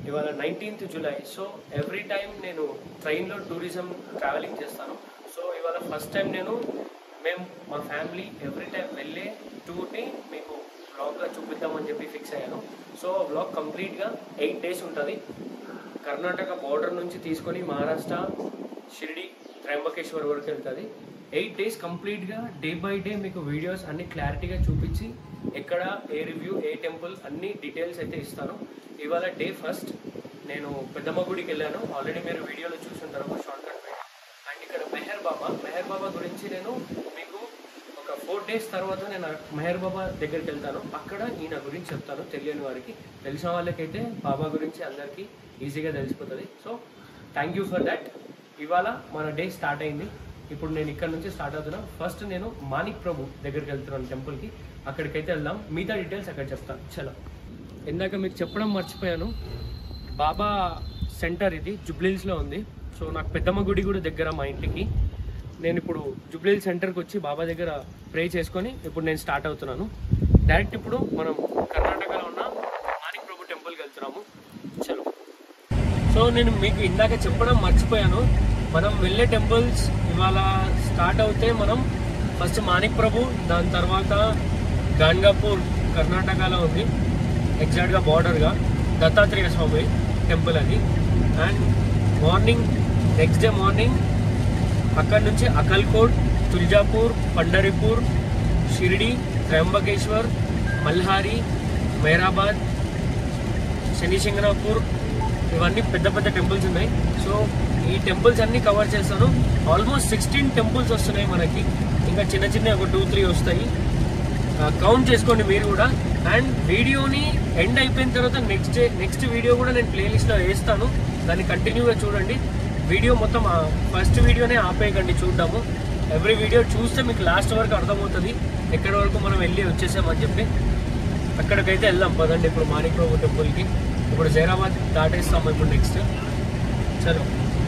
ఇవాళ nineteenth July so every time నేను ట్రైన్లో టూరిజం ట్రావెలింగ్ చేస్తాను సో ఇవాళ ఫస్ట్ టైం నేను మేము మా ఫ్యామిలీ ఎవ్రీ టైం వెళ్ళే టూర్ని మీకు బ్లాగ్గా చూపిద్దామని చెప్పి ఫిక్స్ అయ్యాను సో బ్లాగ్ కంప్లీట్గా ఎయిట్ డేస్ ఉంటుంది కర్ణాటక బార్డర్ నుంచి తీసుకొని మహారాష్ట్ర షిరిడి త్రయంబకేశ్వర్ వరకు వెళ్తుంది ఎయిట్ డేస్ కంప్లీట్గా డే బై డే మీకు వీడియోస్ అన్ని క్లారిటీగా చూపించి ఎక్కడ ఏ రివ్యూ ఏ టెంపుల్ అన్ని డీటెయిల్స్ అయితే ఇస్తాను ఇవాళ డే ఫస్ట్ నేను పెద్దమ్మ గుడికి వెళ్ళాను ఆల్రెడీ మీరు వీడియోలో చూసుంటారు ఒక షార్ట్ కట్ వీడియో అండ్ ఇక్కడ మెహర్ బాబా మెహర్ బాబా గురించి నేను మీకు ఒక ఫోర్ డేస్ తర్వాత నేను మెహర్ బాబా దగ్గరికి వెళ్తాను అక్కడ ఈయన గురించి చెప్తాను తెలియని వారికి తెలిసిన వాళ్ళకైతే బాబా గురించి అందరికీ ఈజీగా తెలిసిపోతుంది so thank you for that ఇవాళ మన డే స్టార్ట్ అయింది ఇప్పుడు నేను ఇక్కడ నుంచి స్టార్ట్ అవుతున్నా ఫస్ట్ నేను మాణిక్ ప్రభు దగ్గరికి వెళ్తున్నాను టెంపుల్కి అక్కడికైతే వెళ్దాం మిగతా డీటెయిల్స్ అక్కడ చెప్తాను చలో ఇందాక మీకు చెప్పడం మర్చిపోయాను బాబా సెంటర్ ఇది జుబ్లీల్స్లో ఉంది సో నాకు పెద్దమ్మ గుడి కూడా దగ్గర మా ఇంటికి నేను ఇప్పుడు జుబ్లీల్ సెంటర్కి వచ్చి బాబా దగ్గర ప్రే చేసుకొని ఇప్పుడు నేను స్టార్ట్ అవుతున్నాను డైరెక్ట్ ఇప్పుడు మనం కర్ణాటకలో ఉన్న మాణిక్ ప్రభు టెంపుల్కి వెళ్తున్నాము చలో సో నేను మీకు ఇందాక చెప్పడం మర్చిపోయాను మనం వెళ్ళే టెంపుల్స్ ఇవాళ స్టార్ట్ అవుతే మనం ఫస్ట్ మాణిక్ ప్రభు దాని తర్వాత గాన్గాపూర్ కర్ణాటకలో ఉంది ఎగ్జాక్ట్గా బార్డర్గా దత్తాత్రేయ స్వామి టెంపుల్ అది and morning next day morning అక్కడ నుంచి అకల్కోట్ తుల్జాపూర్ పండరిపూర్ షిరిడి త్రయంబకేశ్వర్ మల్హారి మైరాబాద్ శనిశంగనాపూర్ ఇవన్నీ పెద్ద పెద్ద టెంపుల్స్ ఉన్నాయి సో ఈ టెంపుల్స్ అన్ని కవర్ చేస్తాను ఆల్మోస్ట్ సిక్స్టీన్ టెంపుల్స్ వస్తున్నాయి మనకి ఇంకా చిన్న చిన్న ఒక టూ త్రీ వస్తాయి కౌంట్ చేసుకోండి మీరు కూడా అండ్ వీడియోని ఎండ్ అయిపోయిన తర్వాత నెక్స్ట్ నెక్స్ట్ వీడియో కూడా నేను ప్లేలిస్ట్లో వేస్తాను దాన్ని కంటిన్యూగా చూడండి వీడియో మొత్తం ఫస్ట్ వీడియోనే ఆపేయకండి చూద్దాము ఎవ్రీ వీడియో చూస్తే మీకు లాస్ట్ వరకు అర్థమవుతుంది ఎక్కడి వరకు మనం వెళ్ళి వచ్చేసామని చెప్పి అక్కడికైతే వెళ్దాం పదండి ఇప్పుడు మాణిక్ ప్రభు టెంపుల్కి ఇప్పుడు జైరాబాద్ దాటేస్తాము ఇప్పుడు నెక్స్ట్ చలో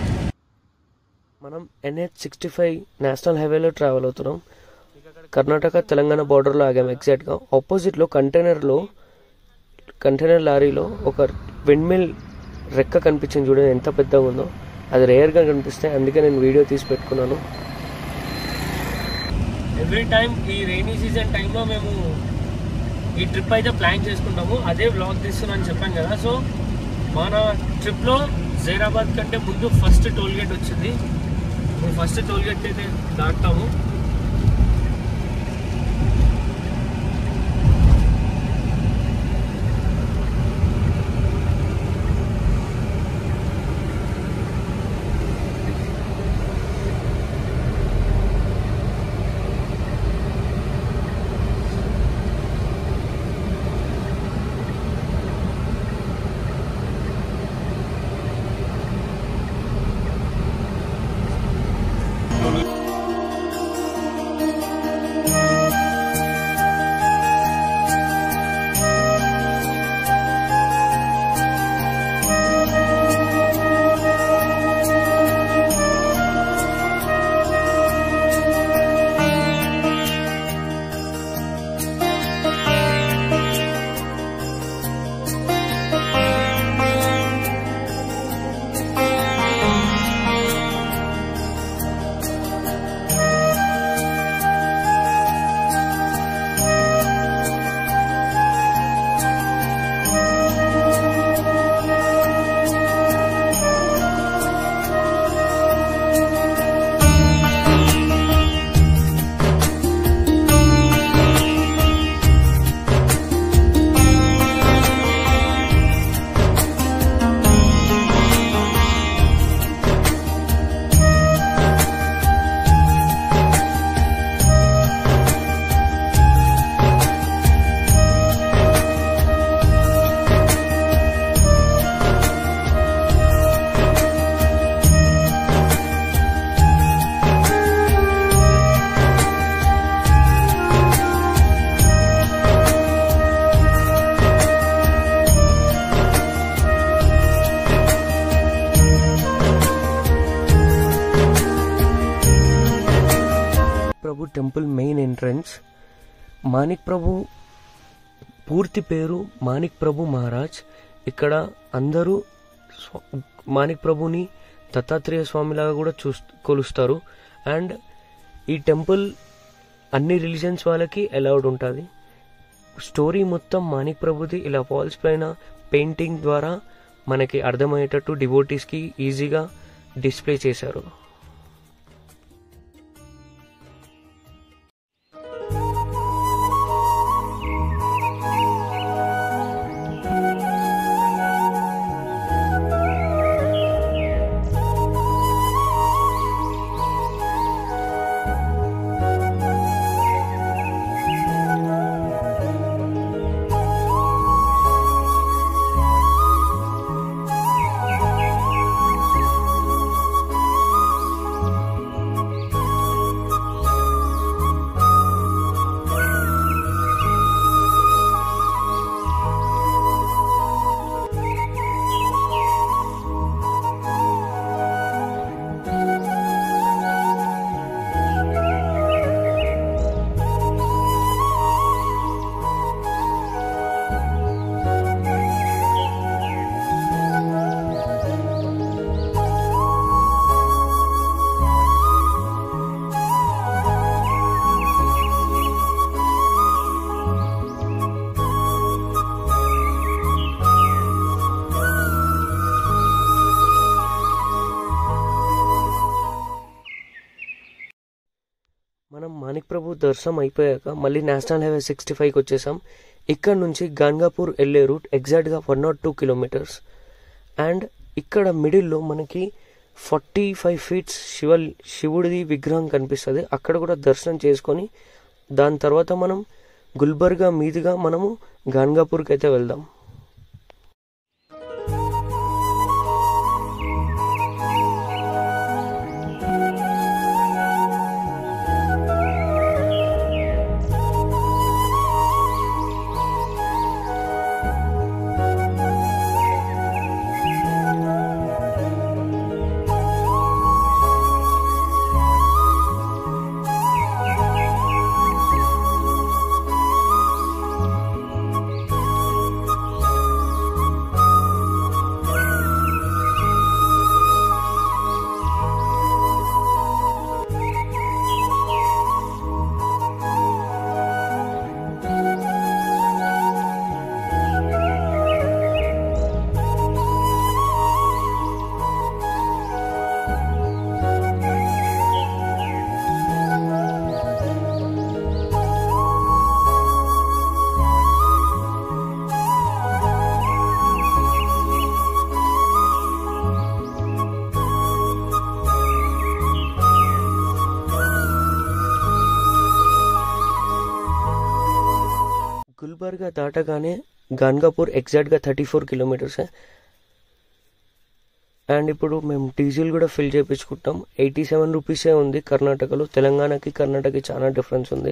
మనం ఎన్హెచ్ సిక్స్టీ ఫైవ్ నేషనల్ హైవేలో ట్రావెల్ అవుతున్నాం కర్ణాటక తెలంగాణ బార్డర్లో ఆగాం ఎగ్జాక్ట్గా ఆపోజిట్లో కంటైనర్లో కంటైనర్ లారీలో ఒక విండ్మిల్ రెక్క కనిపించింది చూడండి ఎంత పెద్దగా ఉందో అది రేర్గా కనిపిస్తే అందుకే నేను వీడియో తీసి పెట్టుకున్నాను ఎవ్రీ టైం ఈ రైనీ సీజన్ టైంలో మేము ఈ ట్రిప్ అయితే ప్లాన్ చేసుకుంటాము అదే బ్లాగ్ తీస్తున్నాను చెప్పాను కదా సో మన ట్రిప్లో జైరాబాద్ కంటే ముందు ఫస్ట్ టోల్ గేట్ వచ్చింది ఇప్పుడు ఫస్ట్ టోల్ గేట్ అయితే దాటుతాము Prabhu temple main entrance Manik Prabhu పూర్తి పేరు మాణిక్ ప్రభు మహారాజ్ ఇక్కడ అందరూ స్వ- మాణిక్ ప్రభుని దత్తాత్రేయ స్వామిలాగా కూడా చూ కొలుస్తారు అండ్ ఈ టెంపుల్ అన్ని రిలీజన్స్ వాళ్ళకి అలౌడ్ ఉంటుంది స్టోరీ మొత్తం మాణిక్ ప్రభుది ఇలా వాల్స్ పైన పెయింటింగ్ ద్వారా మనకి అర్థమయ్యేటట్టు డివోటీస్కి ఈజీగా డిస్ప్లే చేశారు మనం మాణిక్ ప్రభు దర్శనం అయిపోయాక మళ్ళీ నేషనల్ హైవే సిక్స్టీ ఫైవ్కి వచ్చేసాం ఇక్కడ నుంచి గంగాపూర్ వెళ్ళే రూట్ ఎగ్జాక్ట్గా one not two kilometres and ఇక్కడ మిడిల్లో మనకి ఫార్టీ ఫైవ్ ఫీట్స్ శివ శివుడిది విగ్రహం కనిపిస్తుంది అక్కడ కూడా దర్శనం చేసుకొని దాని తర్వాత మనం గుల్బర్గా మీదుగా మనము గంగాపూర్కి అయితే వెళ్దాం గుల్బర్గా దాటగానే గన్గాపూర్ ఎగ్జాక్ట్గా థర్టీ ఫోర్ కిలోమీటర్స్ అండ్ ఇప్పుడు మేము డీజిల్ కూడా ఫిల్ చేయించుకుంటాం ఎయిటీ సెవెన్ రూపీసే ఉంది కర్ణాటకలో తెలంగాణకి కర్ణాటకకి చాలా డిఫరెన్స్ ఉంది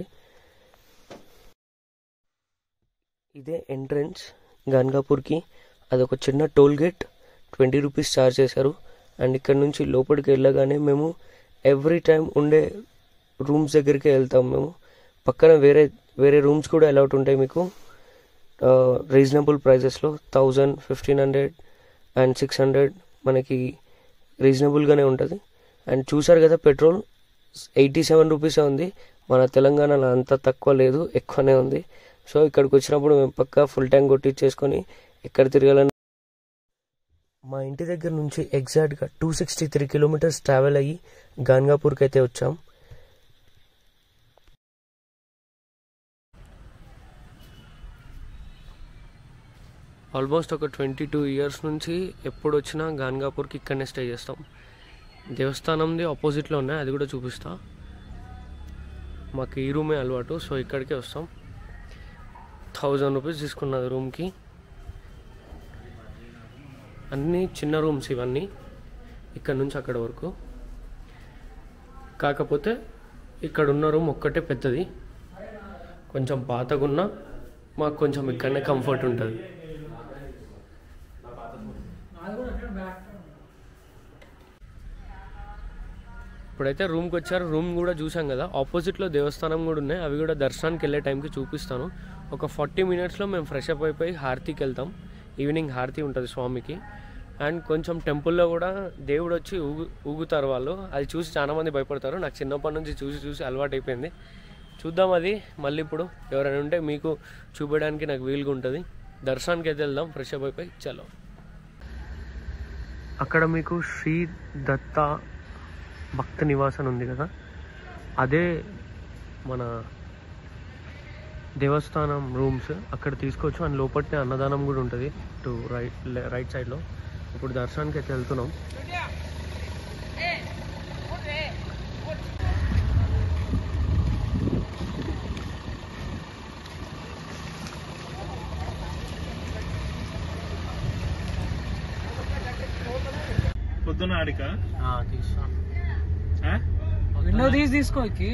ఇదే ఎంట్రన్స్ గన్గాపూర్కి అదొక చిన్న toll gate twenty rupees charge చేశారు అండ్ ఇక్కడ నుంచి లోపలికి వెళ్ళగానే మేము ఎవ్రీ టైం ఉండే రూమ్స్ దగ్గరికి వెళ్తాం మేము పక్కన వేరే వేరే రూమ్స్ కూడా అలౌట్ ఉంటాయి మీకు రీజనబుల్ ప్రైజెస్లో thousand fifteen hundred and six hundred మనకి రీజనబుల్గానే ఉంటుంది అండ్ చూసారు కదా పెట్రోల్ ఎయిటీ సెవెన్ రూపీసే ఉంది మన తెలంగాణలో అంత తక్కువ లేదు ఎక్కువనే ఉంది సో ఇక్కడికి వచ్చినప్పుడు మేము పక్కా ఫుల్ ట్యాంక్ కొట్టించేసుకొని ఎక్కడ తిరగాలని మా ఇంటి దగ్గర నుంచి ఎగ్జాక్ట్గా two sixty three kilometres travel అయ్యి గాన్గాపూర్కి అయితే వచ్చాం ఆల్మోస్ట్ ఒక ట్వంటీ టూ ఇయర్స్ నుంచి ఎప్పుడు వచ్చినా గాన్గాపూర్కి ఇక్కడనే స్టే చేస్తాం దేవస్థానంది ఆపోజిట్లో ఉన్నాయి అది కూడా చూపిస్తా మాకు ఈ రూమే అలవాటు సో ఇక్కడికే వస్తాం థౌజండ్ రూపీస్ తీసుకున్నది రూమ్కి అన్నీ చిన్న రూమ్స్ ఇవన్నీ ఇక్కడ నుంచి అక్కడ వరకు కాకపోతే ఇక్కడ ఉన్న రూమ్ ఒక్కటే పెద్దది కొంచెం పాతగున్నా మాకు కొంచెం ఇక్కడనే కంఫర్ట్ ఉంటుంది ఇప్పుడైతే రూమ్కి వచ్చారు రూమ్ కూడా చూసాం కదా ఆపోజిట్లో దేవస్థానం కూడా ఉన్నాయి అవి కూడా దర్శనానికి వెళ్ళే టైంకి చూపిస్తాను ఒక ఫార్టీ మినిట్స్లో మేము ఫ్రెష్ అప్ అయిపోయి హారతికి వెళ్తాం ఈవినింగ్ హారతి ఉంటుంది స్వామికి అండ్ కొంచెం టెంపుల్లో కూడా దేవుడు వచ్చి ఊగు ఊగుతారు వాళ్ళు అది చూసి చాలా మంది భయపడతారు నాకు చిన్నప్పటి నుంచి చూసి చూసి అలవాటు అయిపోయింది చూద్దాం అది మళ్ళీ ఇప్పుడు ఎవరైనా ఉంటే మీకు చూపించడానికి నాకు వీలుగా ఉంటుంది దర్శనానికి అయితే వెళ్దాం ఫ్రెష్ అప్ అయిపోయి చలో అక్కడ మీకు శ్రీ దత్త భక్త నివాసం ఉంది కదా అదే మన దేవస్థానం రూమ్స్ అక్కడ తీసుకోవచ్చు అండ్ లోపట్నే అన్నదానం కూడా ఉంటుంది టు రైట్ రైట్ సైడ్లో ఇప్పుడు దర్శనానికి అయితే వెళ్తున్నాం పొద్దున ఆడిక తీస్తాం విండో తీసి తీసుకో ఎక్కి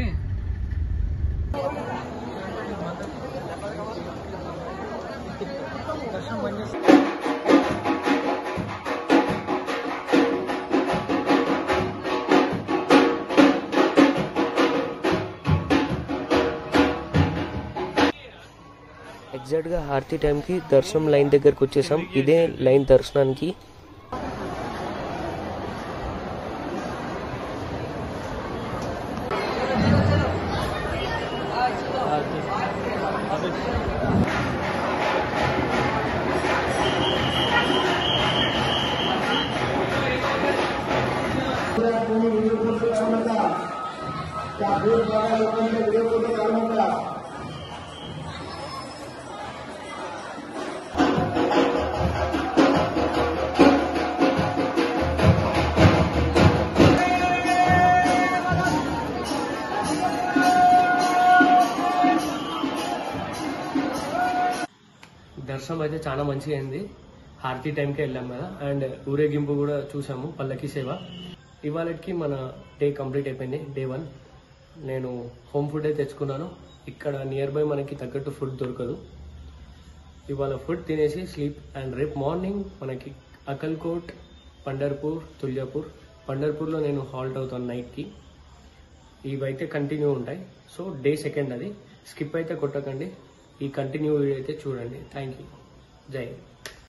ఎగ్జాక్ట్గా హారతి టైంకి దర్శనం లైన్ దగ్గరకు వచ్చేసాం ఇదే లైన్ దర్శనానికి దర్శనం అయితే చాలా మంచిగా అయింది హారతి టైంకి వెళ్ళాం కదా అండ్ ఊరేగింపు కూడా చూసాము పల్లకి సేవ ఇవాళకి మన డే కంప్లీట్ అయిపోయింది డే వన్ నేను హోమ్ ఫుడ్ అయితే తెచ్చుకున్నాను ఇక్కడ నియర్ బై మనకి తగ్గట్టు ఫుడ్ దొరకదు ఇవాళ ఫుడ్ తినేసి స్లీప్ అండ్ రేపు మార్నింగ్ మనకి అకల్కోట్ పండర్పూర్ తుల్యాపూర్ పండర్పూర్లో నేను హాల్ట్ అవుతాను నైట్కి ఇవైతే కంటిన్యూ ఉంటాయి సో డే సెకండ్ అది స్కిప్ అయితే కొట్టకండి ఈ కంటిన్యూ వీడియో అయితే చూడండి థ్యాంక్ యూ జై హింద్